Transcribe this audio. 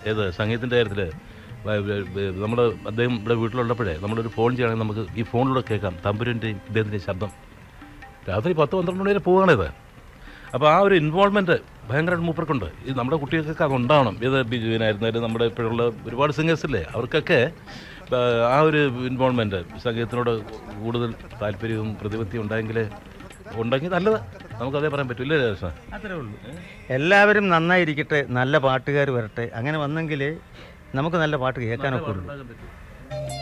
ഏത് സംഗീതത്തിൻ്റെ കാര്യത്തിൽ നമ്മൾ അദ്ദേഹം ഇവിടെ വീട്ടിലുള്ളപ്പോഴേ നമ്മളൊരു ഫോൺ ചെയ്യുകയാണെങ്കിൽ നമുക്ക് ഈ ഫോണിലൂടെ കേൾക്കാം തമ്പുരിൻ്റെയും ഇദ്ദേഹത്തിൻ്റെയും ശബ്ദം രാത്രി പത്ത് പന്ത്രണ്ട് മണി വരെ പോവുകയാണിത് അപ്പോൾ ആ ഒരു ഇൻവോൾവ്മെൻറ്റ് ഭയങ്കരമായിട്ട് മൂപ്പർക്കുണ്ട് ഇത് നമ്മുടെ കുട്ടികൾക്കൊക്കെ അത് ഉണ്ടാവണം ഇത് ബിജുവിനായിരുന്നാലും നമ്മുടെ ഇപ്പോഴുള്ള ഒരുപാട് സിംഗേഴ്സ് ഇല്ലേ അവർക്കൊക്കെ ആ, ആ ഒരു ഇൻവോൾവ്മെൻറ്റ് സംഗീതത്തിനോട് കൂടുതൽ താല്പര്യവും പ്രതിപത്തിയും ഉണ്ടെങ്കിൽ ഉണ്ടെങ്കിൽ നല്ലത് നമുക്കതേ പറയാൻ പറ്റില്ല കൃഷ്ണ അത്രേ ഉള്ളൂ എല്ലാവരും നന്നായിരിക്കട്ടെ നല്ല പാട്ടുകാർ വരട്ടെ അങ്ങനെ വന്നെങ്കിൽ നമുക്ക് നല്ല പാട്ട് കേൾക്കാനൊക്കെ ഉള്ളൂ